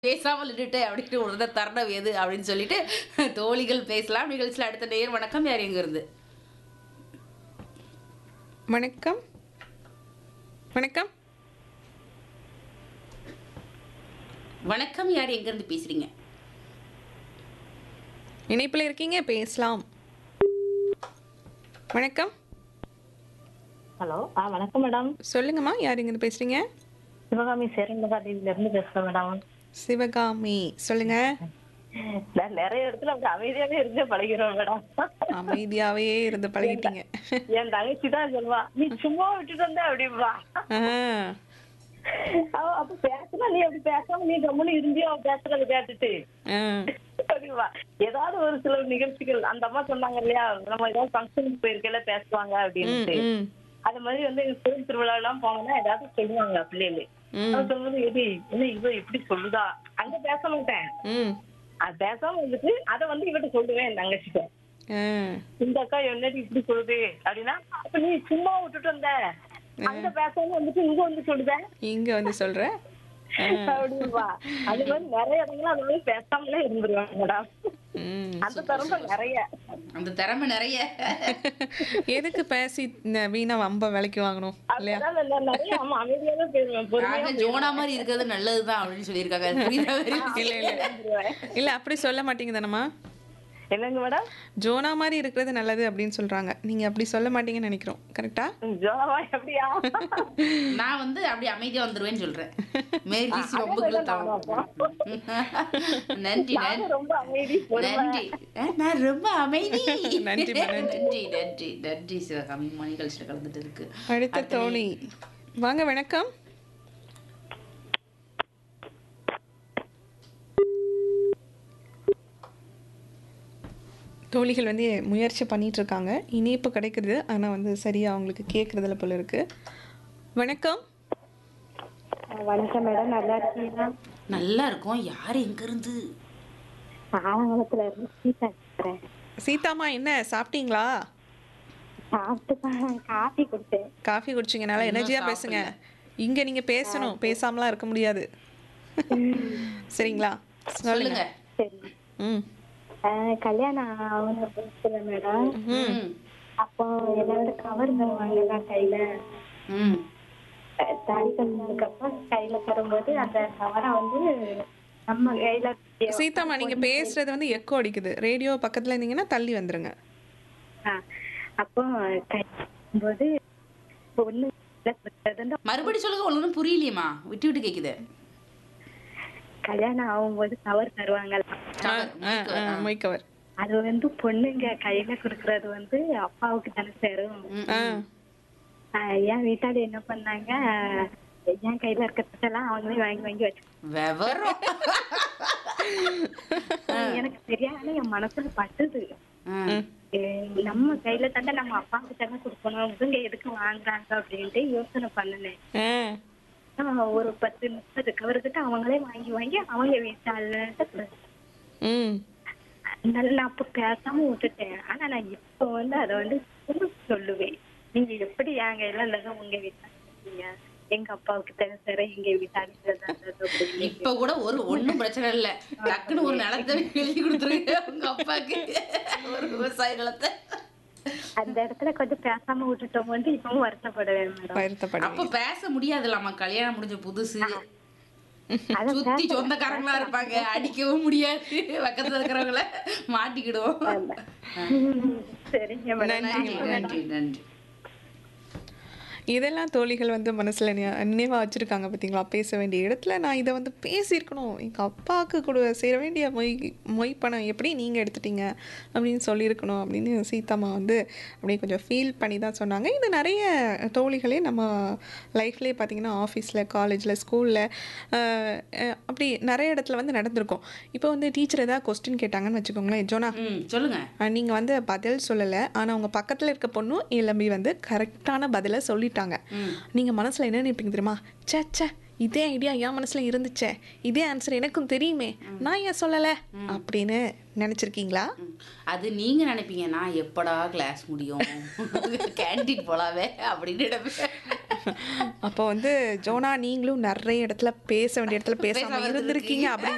பேசாமல் விட்டுட்டேன் அப்படின்னு ஒரு தருணம் எது அப்படின்னு சொல்லிட்டு தோழிகள் பேசலாம் நிகழ்ச்சியில் அடுத்த நேர் வணக்கம் யார் எங்க இருந்து வணக்கம் வணக்கம் வணக்கம் யார் எங்க இருந்து பேசுறீங்க இணைப்பில் இருக்கீங்க பேசலாம் வணக்கம் ஹலோ ஆ வணக்கம் மேடம் சொல்லுங்கம்மா யார் இருந்து பேசுறீங்க சிவகாமி சேரங்கபாடியில இருந்து பேசுறேன் மேடம் சிவகாமி சொல்லுங்க நான் நிறைய இடத்துல அப்படி அமைதியாவே இருந்து பழகிறோம் மேடம் அமைதியாவே இருந்து பழகிட்டீங்க என் தங்கச்சி தான் சொல்லுவா நீ சும்மா விட்டுட்டு வந்த அப்படிம்பா ஆ, அவ அப்ப பேசுனா நீ அப்படி பேசாம நீ கம்முன்னு இருந்தியோ அவ பேசுறத கேட்டுட்டு ஆ, அப்படிம்பா ஏதாவது ஒரு சில நிகழ்ச்சிகள் அந்த அம்மா சொன்னாங்க இல்லையா நம்ம ஏதாவது ஃபங்க்ஷனுக்கு போயிருக்கல பேசுவாங்க ம், அப்படின்ட்டு ம், அது மாதிரி வந்து கோயில் திருவிழா எல்லாம் போனோம்னா ஏதாவது சொல்லுவாங்க பிள்ளைகளு ம், அவன் சொல்லும்போது எது என்ன இவ இப்படி சொல்லுதா அங்க பேச மாட்டேன் ம், அது பேசாம வந்துட்டு அத வந்து இவட்ட சொல்லுவேன் என் தங்கச்சிட்ட ஆ, இந்த அக்கா என்னடி இப்படி சொல்லுது அப்படின்னா அப்ப நீ சும்மா விட்டுட்டு வந்த அங்க பேசாம வந்துட்டு இங்க வந்து சொல்லுத இங்க வந்து சொல்ற ஆ, அப்படின்பா அது மாதிரி நிறைய இடங்கள்ல அது மாதிரி பேசாமலே இருந்துருவாங்க மேடம் ம். அந்த திறமை நிறைய அந்த திறமை நிறைய எதுக்கு பேசி இந்த வீணா வம்ப விலைக்கு வாங்கணும் இல்லையா அதனால நான் நிறைய ஆமா அமைதியாவே போயிருவேன் பொறுமையா நாங்க ஜோனா மாதிரி இருக்கிறது நல்லதுதான் அப்படின்னு சொல்லியிருக்காங்க அது புரியுதா உங்களுக்கு? இல்ல இல்ல இருந்துருவேன். இல்ல அப்படி சொல்ல மாட்டீங்க தானம்மா என்னங்க மேடம் ஜோனா மாதிரி இருக்கிறது நல்லது அப்படின்னு சொல்றாங்க நீங்க அப்படி சொல்ல மாட்டீங்கன்னு நினைக்கிறோம் கரெக்டா ஜோலமா எப்படியா நான் வந்து அப்படி அமைதியா வந்துருவேன்னு சொல்றேன் மேல்கீசி வம்புகள் தான் நன்றி நன்றி நானும் ரொம்ப அமைதி பொறுமை நன்றி அஹ், நான் ரொம்ப அமைதி நன்றிம்மா, நன்றி. நன்றி நன்றி நன்றி சிவகாமி நிகழ்ச்சியில் கலந்துட்டு இருக்கு அடுத்த தோழி வாங்க வணக்கம் தோழிகள் வந்து முயற்சி பண்ணிட்டு இருக்காங்க இனிப்பு கிடைக்குது ஆனால் வந்து சரியா அவங்களுக்கு கேட்குறதுல போல இருக்கு வணக்கம் வணக்கம் மேடம் நல்லா இருக்கீங்களா நல்லா இருக்கும் யார் எங்க இருந்து ஆவணத்துல இருந்து சீதா பேசுறேன் சீதாம்மா என்ன சாப்பிட்டீங்களா சாப்பிட்டு காஃபி குடிச்சேன் காஃபி குடிச்சிங்கனால எனர்ஜியாக பேசுங்க இங்கே நீங்கள் பேசணும் பேசாமலாம் இருக்க முடியாது சரிங்களா சொல்லுங்க சரி ம் ஆஹ் கல்யாணம் ஆகுன புதுசுல மேடம் ம் அப்போ எல்லாரும் கவர் தருவாங்கல்ல கையில ம் அஹ் தாலி கல்யாணத்துக்கு அப்புறம் கையில தரும்போது அந்த கவரை வந்து நம்ம கையில சீதாம்மா நீங்க பேசுறது வந்து எக்கோ அடிக்குது ரேடியோ பக்கத்துல இருந்தீங்கன்னா தள்ளி வந்துருங்க ஆஹ் அப்போ கை போது ஒண்ணு மறுபடி சொல்லுங்க ஒன்றும் புரியலையேம்மா விட்டு விட்டு கேக்குது கல்யாணம் ஆகும்போது கவர் தருவாங்கல்ல மைக்கவர் அது வந்து பொண்ணுங்க கையில குடுக்கறது வந்து அப்பாவுக்கு தானே சேரும் ஆ ஆஹ் என் வீட்டாளி என்ன பண்ணாங்க என் கையில இருக்கிறதெல்லாம் அவங்களே வாங்கி வாங்கி வச்சு விவரம் எனக்கு தெரியாம என் மனசுல பட்டுது ம். ஏய், நம்ம கையில தானே நம்ம அப்பாவுக்கு தானே கொடுக்கணும் இவங்க எதுக்கு வாங்குறாங்க அப்படின்ட்டு யோசனை பண்ணினேன் ஆ ஆஹ் ஒரு பத்து முப்பது கவர்கிட்ட அவங்களே வாங்கி வாங்கி அவங்க வீட்டாள ம் அதனால நான் அப்ப பேசாம விட்டுட்டேன் ஆனா நான் இப்போ வந்து அதை வந்து திரும்ப சொல்லுவேன் நீங்க எப்படி என் கையில இல்லைங்க உங்க வீட்டாள இருக்கீங்க எங்க அப்பாவுக்கு தெரிஞ்ச எங்க வீட்டாளி அப்படின்னு இப்ப கூட ஒரு ஒண்ணும் பிரச்சனை இல்ல டக்குன்னு ஒரு நிலத்தை எழுதி கொடுத்துருங்க உங்க அப்பாக்கு ஒரு விவசாய நிலத்தை அந்த இடத்துல கொஞ்சம் பேசாம விட்டுட்டோம் வந்து இப்பவும் வருத்தப்படுவேன் மேடம் வருத்தப்படு அப்ப பேச முடியாதுலாமா கல்யாணம் முடிஞ்ச புதுசு அதான் சுத்தி சொந்தக்காரங்களா இருப்பாங்க அடிக்கவும் முடியாது பக்கத்துல இருக்கிறவங்கள மாட்டிக்கிடுவோம் சரிங்க மேடம் நன்றி நன்றி நன்றி இதெல்லாம் தோழிகள் வந்து மனசில் நினைவாக வச்சுருக்காங்க பார்த்தீங்களா பேச வேண்டிய இடத்துல நான் இதை வந்து பேசியிருக்கணும் எங்கள் அப்பாவுக்கு கொடு சேர வேண்டிய மொய் மொய் பணம் எப்படி நீங்கள் எடுத்துட்டீங்க அப்படின்னு சொல்லியிருக்கணும் அப்படின்னு சீதாம்மா வந்து அப்படியே கொஞ்சம் ஃபீல் பண்ணி தான் சொன்னாங்க இது நிறைய தோழிகளே நம்ம லைஃப்லேயே பார்த்தீங்கன்னா ஆஃபீஸில் காலேஜில் ஸ்கூலில் அப்படி நிறைய இடத்துல வந்து நடந்திருக்கும் இப்போ வந்து டீச்சர் ஏதாவது கொஸ்டின் கேட்டாங்கன்னு வச்சுக்கோங்களேன் ஜோனா ம் சொல்லுங்க நீங்கள் வந்து பதில் சொல்லலை ஆனால் உங்கள் பக்கத்தில் இருக்க பொண்ணும் இளம்பி வந்து கரெக்டான பதிலை சொல்லிட்டாங்க ம். நீங்கள் மனசில் என்ன நினைப்பீங்க தெரியுமா ச்சே ச்சே இதே ஐடியா என் மனசில் இருந்துச்சே இதே ஆன்சர் எனக்கும் தெரியுமே நான் ஏன் சொல்லலை அப்படின்னு நினச்சிருக்கீங்களா ம். அது நீங்க நினைப்பீங்க நான் எப்படா கிளாஸ் முடியும் கேண்டீன் போலாவே அப்படின்னு நினைப்பேன் அப்போ வந்து ஜோனா நீங்களும் நிறைய இடத்துல பேச வேண்டிய இடத்துல பேசாமல் பேசாம இருந்திருக்கீங்க அப்படி